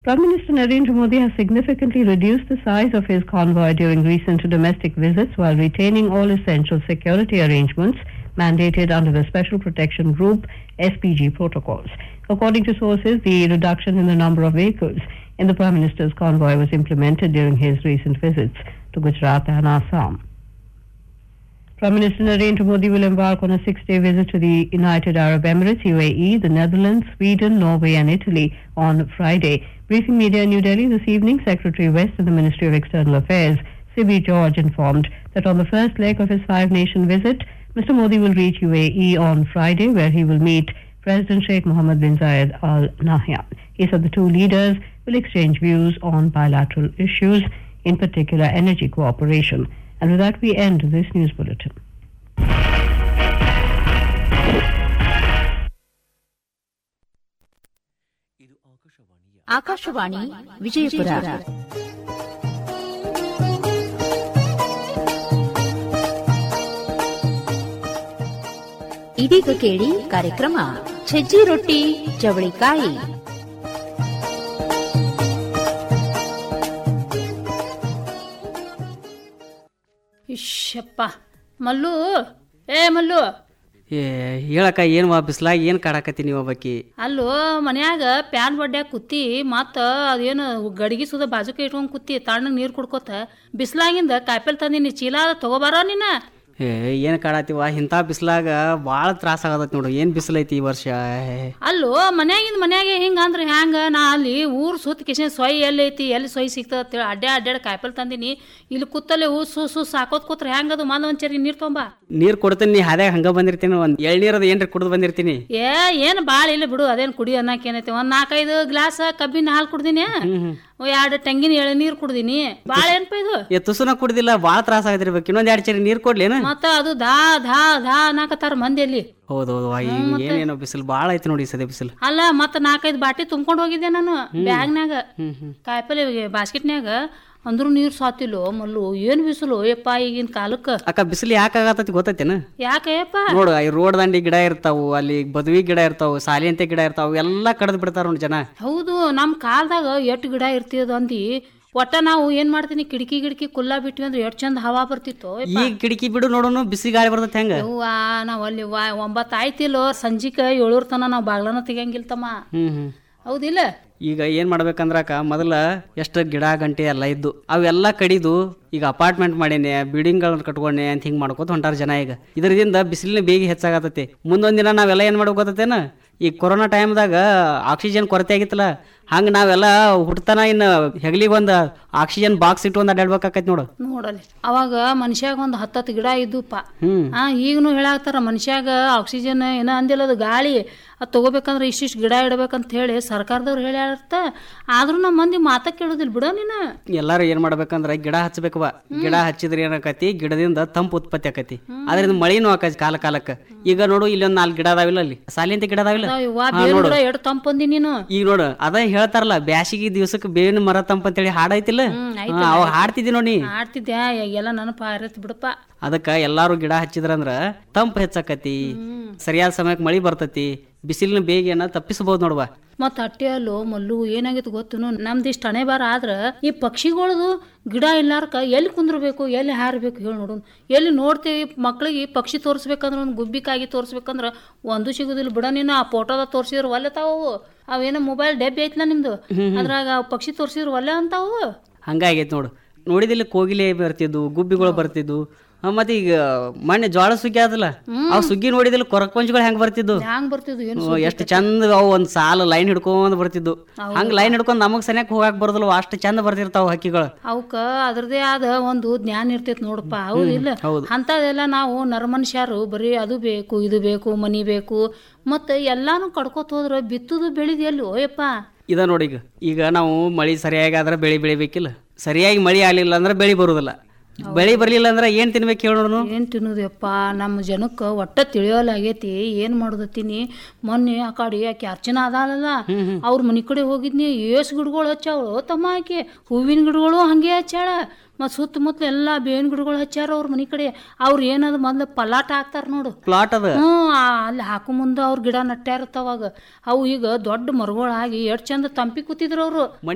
Prime Minister Narendra Modi has significantly reduced the size of his convoy during recent domestic visits while retaining all essential security arrangements mandated under the Special Protection Group SPG protocols. According to sources, the reduction in the number of vehicles in the Prime Minister's convoy was implemented during his recent visits to Gujarat and Assam. Prime Minister Narendra Modi will embark on a six-day visit to the United Arab Emirates, UAE, the Netherlands, Sweden, Norway and Italy on Friday. Briefing media in New Delhi this evening, Secretary West of the Ministry of External Affairs, Sibi George, informed that on the first leg of his five-nation visit, Mr. Modi will reach UAE on Friday, where he will meet President Sheikh Mohammed bin Zayed Al Nahyan. He said the two leaders will exchange views on bilateral issues, in particular energy cooperation. And with that, we end this news bulletin. Akashvani Vijayapura ಇದೀಗ ಕೇಳಿ ಕಾರ್ಯಕ್ರಮ ಸಜ್ಜಿ ರೊಟ್ಟಿ ಚವಳಿಕಾಯಿ ಇಶ್ಯಪ್ಪ ಮಲ್ಲು ಏ ಮಲ್ಲು ಏ ಹೇಳಕ್ಕ ಏನು ಬಿಸ್ಲಾಗ ಏನು ಕಾಡಕತ್ತಿ ನೀವು ಒಬ್ಬಾಕಿ ಅಲ್ಲೋ ಮನ್ಯಾಗ ಪ್ಯಾನ್ ಬಡ್ಡ್ಯಾಗ ಕುತ್ತಿ ಮತ್ತ ಅದೇನು ಗಡಿಗೆ ಸುದ ಬಾಜುಕ ಇಟ್ಕೊಂಡ್ ಕುತ್ತಿ ತಣ್ಣಗೆ ನೀರು ಕುಡ್ಕೋತ ಬಿಸ್ಲಾಗಿಂದ ಕಾಯಿಪಲ್ಲೆ ತಂದಿನಿ ಚೀಲ ತಗೋಬಾರ ನೀನ ಏ ಏನು ಕಾಡತ್ತೀವ ಇಂಥ ಬಿಸ್ಲಾಗ ಭಾಳ ತ್ರಾಸ ಆಗತೈತಿ ನೋಡು ಏನು ಬಿಸಿಲೈತಿ ಈ ವರ್ಷ ಅಲ್ಲೋ ಮನ್ಯಾಗಿಂದ ಮನ್ಯಾಗೆ ಹಿಂಗ ಅಂದ್ರೆ ಹ್ಯಾಂಗ ನಾ ಅಲ್ಲಿ ಊರ್ ಸುತ್ತ ಕಿಶನ್ ಸೊಯ್ ಎಲ್ಲಿ ಐತಿ ಎಲ್ಲಿ ಸೊಯ್ ಸಿಗ್ತದ ಅಂತೇಳಿ ಅಡ್ಡಾಡ್ ಅಡ್ಡಾಡ್ ಕಾಯಿಪಲ್ಲೆ ತಂದಿನಿ ಇಲ್ಲಿ ಕುತ್ತಲ್ಲೇ ಹೂ ಸು ಸು ಸಾಕೋತ್ ಕೂತ್ರ ಹೆಂಗದು ಮಂದ ಒಂದ್ ಚರಿ ನೀರ್ ತೊಂಬ ನೀರು ಕೊಡ್ತೀನಿ ನೀ ಹಾದ್ಯಾಗ ಹಂಗ ಬಂದಿರ್ತೀನಿ ಒಂದು ಎಳ್ನೀರದ ಏನ್ರಿ ಕುಡ್ದು ಬಂದಿರ್ತೀನಿ ಏ ಏನ್ ಬಾಳ ಇಲ್ಲ ಬಿಡು ಅದೇನ್ ಕುಡಿ ಅನ್ನಕ್ ಏನೈತಿ ಒಂದ್ ನಾಲ್ಕೈದು ಗ್ಲಾಸ್ ಕಬ್ಬಿನ ಹಾಲು ಕುಡ್ದಿನಿ ಎರಡು ತೆಂಗಿನ ಎಳನೀರ್ ಕುಡ್ದಿನಿ ಬಾಳ ಏನ್ಪ ಇದು ಏ ತುಸುನ ಕುಡ್ದಿಲ್ಲ ಭಾಳ ತ್ರಾಸ ಆಗತ್ತಿರ್ಬೇಕು ಇನ್ನೊಂದು ಎರಡು ಚರಿ ನೀರು ಕೊಡ್ಲೇನ ಮತ್ತ ಅದು ದಾ ಧಾ ಧಾ ಅನ್ನಕತ್ತಾರ ಮಂದಿಯಲ್ಲಿ ಹೌದು ಹೌದು ಈಗ ಏನೇನೋ ಬಿಸಿಲು ಭಾಳ ಐತಿ ನೋಡಿ ಈ ಸದ್ಯ ಬಿಸಿಲು ಅಲ್ಲ ಮತ್ತ ನಾಲ್ಕೈದು ಬಾಟಿ ತುಂಬ್ಕೊಂಡ್ ಹೋಗಿದ್ದೆ ನಾನು ಬ್ಯಾಗ್ನ್ಯಾಗ ಕಾಯಿಪಲ್ಲೆ ಬಾಸ್ಕೆಟ್ನ್ಯಾಗ ಅಂದ್ರೂ ನೀರ್ ಸಾತಿಲ್ಲೋ ಮಲ್ಲು ಏನ್ ಬಿಸಿಲು ಯಪ್ಪ ಈಗಿನ ಕಾಲಕ್ಕ ಅಕ್ಕ ಬಿಸಿಲು ಯಾಕೆ ಆಗತ್ತೈತಿ ಗೊತ್ತೈತೇನ ಯಾಕಯ್ಯಪ್ಪ ನೋಡು ಈ ರೋಡ್ ದಂಡಿ ಗಿಡ ಇರ್ತಾವು ಅಲ್ಲಿ ಬದುವಿ ಗಿಡ ಇರ್ತಾವು ಸಾಲಿಯಂತೆ ಗಿಡ ಇರ್ತಾವು ಎಲ್ಲ ಕಡ್ದು ಬಿಡ್ತಾರ ನೋಡಿ ಜನ ಹೌದು ನಮ್ ಕಾಲದಾಗ ಎಷ್ಟ್ ಗಿಡ ಇರ್ತಿದ್ ಅಂದಿ ಒಟ್ಟ ನಾವು ಏನ್ ಮಾಡ್ತೀನಿ ಕಿಟಕಿ ಗಿಡಕಿ ಕುಲ್ಲಾ ಬಿಟ್ವಿ ಅಂದ್ರೆ ಎಷ್ಟ್ ಚಂದ ಹವಾ ಬರ್ತಿತ್ತು ಯಪ್ಪ. ಈಗ ಕಿಟಕಿ ಬಿಡು ನೋಡೋನು ಬಿಸಿ ಗಾಳಿ ಬರ್ತೈತೆ ಹೆಂಗ ಯವ್ವಾ ನಾವ್ ಅಲ್ಲಿ ವಾ ಒಂಬತ್ತು ಆಯ್ತಿಲ್ಲೋ ಸಂಜಿಕ ಏಳೂರ್ ತನ ನಾವು ಬಾಗ್ಲನ ತೆಗಿಯಂಗಿಲ್ಲ ತಮ್ಮ ಹ್ಮ್ ಹ್ಮ್ ಹೌದಿಲ್ಲ ಈಗ ಏನ್ ಮಾಡ್ಬೇಕಂದ್ರಕ ಮೊದಲ ಎಷ್ಟು ಗಿಡ ಗಂಟೆ ಎಲ್ಲ ಇದ್ದು ಅವೆಲ್ಲ ಕಡಿದು ಈಗ ಅಪಾರ್ಟ್ಮೆಂಟ್ ಮಾಡೇನೆ ಬಿಲ್ಡಿಂಗ್ಗಳನ್ನ ಕಟ್ಕೊಂಡೆ ಅಂತ ಹಿಂಗ್ ಮಾಡ್ಕೋತ ಹೊಂಟಾರ ಜನ ಈಗ ಇದರಿಂದ ಬಿಸಿಲಿನ ಬೇಗ ಹೆಚ್ಚಾಗತೈತಿ ಮುಂದೊಂದ್ ದಿನ ನಾವೆಲ್ಲ ಏನ್ ಮಾಡ್ಬೇಕು ಗೊತ್ತೇನ ಈ ಕೊರೋನಾ ಟೈಮ್ದಾಗ ಆಕ್ಸಿಜನ್ ಕೊರತೆ ಆಗಿತ್ತಲ್ಲ ಹಂಗ ನಾವೆಲ್ಲ ಹುಟ್ಟತನ ಇನ್ನು ಹೆಗ್ಲಿಗೆ ಒಂದು ಆಕ್ಸಿಜನ್ ಬಾಕ್ಸ್ ಇಟ್ಟು ಒಂದು ಅಡ್ಡಾಡ್ಬೇಕಾಕೈತಿ ನೋಡು ನೋಡಲಿ ಅವಾಗ ಮನುಷ್ಯಾಗ ಒಂದ್ ಹತ್ತತ್ತು ಗಿಡ ಇದ್ದುಪ್ಪ ಹ್ಮ್ ಆ ಈಗನು ಹೇಳಾಕ್ತಾರ ಮನುಷ್ಯಾಗ ಆಕ್ಸಿಜನ್ ಏನೋ ಅಂದಿಲ್ಲ ಅದು ಗಾಳಿ ಅದು ತಗೋಬೇಕಂದ್ರೆ ಇಷ್ಟಿಷ್ಟು ಗಿಡ ಇಡಬೇಕಂತ ಹೇಳಿ ಸರ್ಕಾರದವ್ರು ಹೇಳ್ಯಾರತ್ತ ಆದ್ರೂ ನಮ್ಮ ಮಂದಿ ಮಾತ ಕೇಳೋದಿಲ್ಲ ಬಿಡೋ ನೀನು ಎಲ್ಲಾರು ಏನ್ ಮಾಡ್ಬೇಕಂದ್ರ ಗಿಡ ಹಚ್ಚಬೇಕವ ಗಿಡ ಹಚ್ಚಿದ್ರೆ ಏನಾಕತಿ ಗಿಡದಿಂದ ತಂಪು ಉತ್ಪತ್ತಿ ಆಕತಿ ಅದರಿಂದ ಮಳಿನೂ ಆಕತಿ ಕಾಲ ಕಾಲಕ್ಕ ಈಗ ನೋಡು ಇಲ್ಲೊಂದ್ ನಾಲ್ಕು ಗಿಡ ಅದಾವಿಲ್ಲ ಅಲ್ಲಿ ಸಾಲಿಂತ ಗಿಡ ಅದಾವಿಲ್ಲ ಯವ್ವ ಹಾ, ಬೇರೆ ನೋಡು ಗಿಡ ಎಡ್ ತಂಪಂದಿ ನೀನು ಈಗ ನೋಡು ಅದ ಹೇಳ್ತಾರಲ್ಲ ಬ್ಯಾಸಿಗೆ ದಿವ್ಸಕ್ಕೆ ಬೇವಿನ ಮರ ತಂಪ ಅಂತೇಳಿ ಹಾಡ್ ಐತಿಲ್ಲ ಹಾ, ಅವಾಗ ಹಾಡ್ತಿದ್ದಿ ನೋಡಿ ಆಡ್ತಿದ್ಯಾ ಎಲ್ಲ ನೆನಪ ಆರೈತಿ ಬಿಡಪ್ಪ ಅದಕ್ಕ ಎಲ್ಲಾರು ಗಿಡ ಹಚ್ಚಿದ್ರಂದ್ರ ತಂಪು ಹೆಚ್ಚಾಕತಿ ಸರಿಯಾದ ಸಮಯಕ್ಕೆ ಮಳಿ ಬರ್ತತಿ ಬಿಸಿಲಿನ ಬೇಗೆನ ತಪ್ಪಿಸಬಹುದು ನೋಡುವ ಮತ್ತ ಅಟ್ಟೆ ಅಲ್ಲೋ ಮಲ್ಲು ಏನಾಗಿತ್ತು ಗೊತ್ತುನು ನಮ್ದು ಇಷ್ಟ ಹಣೆ ಬಾರ ಆದ್ರ ಈ ಪಕ್ಷಿಗಳದು ಗಿಡ ಇಲ್ಲಾರ್ಕ ಎಲ್ಲಿ ಕುಂದ್ರಬೇಕು ಎಲ್ಲಿ ಹಾರಬೇಕು ಹೇಳಿ ನೋಡು ಎಲ್ಲಿ ನೋಡ್ತೀವಿ ಮಕ್ಳಿಗೆ ಪಕ್ಷಿ ತೋರಿಸ್ಬೇಕಂದ್ರ ಒಂದು ಗುಬ್ಬಿಕಾಗಿ ತೋರಿಸ್ಬೇಕಂದ್ರ ಒಂದು ಸಿಗುದಿಲ್ಲ ಬಿಡ ನೀನು ಆ ಫೋಟೋದ ತೋರಿಸಿದ್ರು ಒಲ್ಲೆ ತಾವು ಅವೇನೋ ಮೊಬೈಲ್ ಡೆಬ್ಬಿ ಐತ್ಲ ನಿಮ್ದು ಅದ್ರಾಗ ಆ ಪಕ್ಷಿ ತೋರಿಸಿದ್ರು ಒಲ್ಲೆ ಅಂತಾವು ಹಂಗಾಗೈತಿ ನೋಡು ನೋಡಿದಿಲ್ಲ ಕೋಗಿಲೆ ಬರ್ತಿದ್ವು ಗುಬ್ಬಿಗಳು ಬರ್ತಿದ್ವು ಆ, ಮತ್ತೆ ಈಗ ಮೊನ್ನೆ ಜೋಳ ಸುಗ್ಗಿ ಆದಲ್ಲ ಅವ್ ಸುಗ್ಗಿ ನೋಡಿದಿಲ್ಲ ಕೊರಕೊಂಜಿಗಳು ಹೆಂಗ್ ಬರ್ತಿದ್ವು ಹ್ಯಾಂಗ್ ಬರ್ತಿದ್ವು ಏನು ಓ, ಎಷ್ಟ್ ಚಂದ ಅವು ಒಂದ್ ಸಾಲ ಲೈನ್ ಹಿಡ್ಕೊಂಡ್ ಬರ್ತಿದ್ವು ಹಂಗ ಲೈನ್ ಹಿಡ್ಕೊಂಡ್ ನಮಗ್ ಸನಿಯಾಕ್ ಹೋಗಾಕ್ ಬರೋದಿಲ್ಲ ಅಷ್ಟ್ ಚಂದ ಬರ್ತಿರ್ತಾವ ಹಕ್ಕಿಗಳು ಅವಕ್ಕ ಅದ್ರದೇ ಆದ ಒಂದು ಜ್ಞಾನ ಇರ್ತೈತಿ ನೋಡಪ್ಪ ಹೌದಿಲ್ಲ ಹೌದು. ಅಂಥದೆಲ್ಲ ನಾವು ನರಮನುಷ್ಯರು ಬರೀ ಅದು ಬೇಕು ಇದು ಬೇಕು ಮನಿ ಬೇಕು ಮತ್ತೆ ಎಲ್ಲಾನು ಕಡ್ಕೋತ ಹೋದ್ರ ಬಿತ್ತುದು ಬೆಳಿದ್ ಎಲ್ಲಿ ಓಯಪ್ಪ ಇದ ನೋಡಿ ಈಗ ಈಗ ನಾವು ಮಳಿ ಸರಿಯಾಗಿ ಆದ್ರೆ ಬೆಳಿ ಬೆಳಿಬೇಕಿಲ್ಲ ಸರಿಯಾಗಿ ಮಳಿ ಆಗ್ಲಿಲ್ಲ ಅಂದ್ರೆ ಬೆಳಿ ಬರುದಿಲ್ಲ ಬೆಳಿ ಬರ್ಲಿಲ್ಲ ಅಂದ್ರೆ ಏನ್ ತಿನ್ಬೇಕು ಹೇಳೋಣ ಏನ್ ತಿನ್ನೋದಪ್ಪ ನಮ್ಮ ಜನಕ್ಕೆ ಒಟ್ಟ ತಿಳಿಯೋಲಾಗೈತಿ ಏನ್ ಮಾಡೋದತ್ತೀನಿ ಮೊನ್ನೆ ಆ ಕಡೆ ಆಕೆ ಅರ್ಚನಾ ಅದಾಳಲ್ಲ ಅವ್ರ ಮನಿ ಕಡೆ ಹೋಗಿದ್ನಿ ಏಸ್ ಗಿಡಗಳು ಹಚ್ಚಾವಳು ತಮ್ಮ ಆಕೆ ಹೂವಿನ ಗಿಡಗಳು ಹಂಗೆ ಹಚ್ಚಾಳ ಮತ್ತು ಸುತ್ತಮುತ್ತಲು ಎಲ್ಲ ಬೇವಿನ ಗಿಡಗಳು ಹಚ್ಚಾರ ಅವ್ರ ಮನಿ ಕಡೆ ಅವ್ರು ಏನದ ಮೊದ್ಲು ಪಲಾಟ ಹಾಕ್ತಾರ ನೋಡು ಪ್ಲಾಟ್ ಅದ ಹ್ಞೂ ಅಲ್ಲಿ ಹಾಕು ಮುಂದೆ ಅವ್ರ ಗಿಡ ನಟ್ಟ್ಯಾರತ್ತವಾಗ ಅವು ಈಗ ದೊಡ್ಡ ಮರಗಳಾಗಿ ಎಷ್ಟು ಚಂದ ತಂಪಿ ಕೂತಿದ್ರು ಅವರು